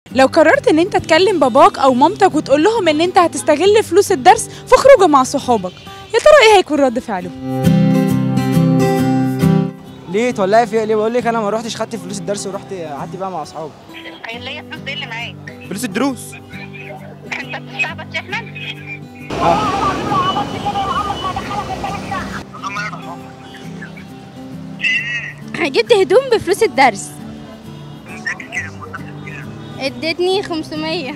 لو قررت ان انت تكلم باباك او مامتك وتقول لهم ان انت هتستغل فلوس الدرس في خروجه مع صحابك يا ترى ايه هيكون رد فعله ليه تولعي فيها ليه بقول لك انا ما روحتش خدت فلوس الدرس ورحت قعدت بقى مع اصحابي اللي هي فلوس ايه اللي معاك؟ فلوس الدروس انت بتستعبط يا احمد؟ جبت هدوم بفلوس الدرس ادتني 500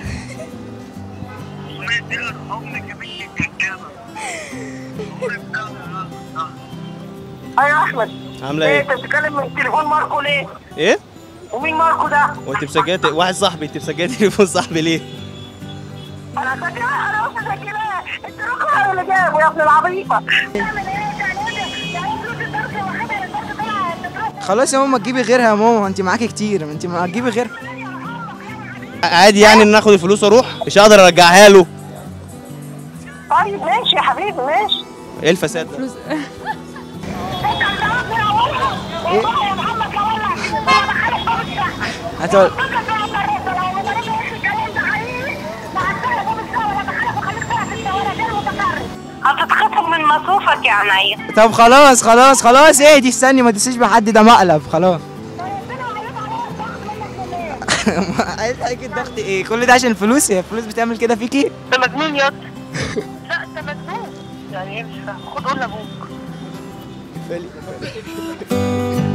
ايوه احمد عامله ايه ايه؟ انت بتتكلم من تليفون ماركو ليه؟ ايه؟ ومين ماركو ده؟ وانت مسجلة واحد صاحبي انت مسجلة تليفون صاحبي ليه؟ انا ساكنه انا قلت ساكنه انت رقم اللي جابه يا ابن العبيطه خلاص يا ماما تجيبي غيرها يا ماما انت معاكي كتير ما انت ما تجيبي غيرها عادي يعني ان اخد الفلوس واروح مش هقدر ارجعها له طيب ماشي يا حبيبي ماشي ايه الفساد ده؟ هتقول هتتخصم من مصروفك يا عينيا طب خلاص خلاص خلاص اهدي استني ما تنسيش بحد ده مقلب خلاص عايز حاجة الضغط ايه كل ده عشان الفلوس هي الفلوس بتعمل كده فيكي انت مجنون يا لا انت مجنون يعني ايه مش فاهم خد قول لابوك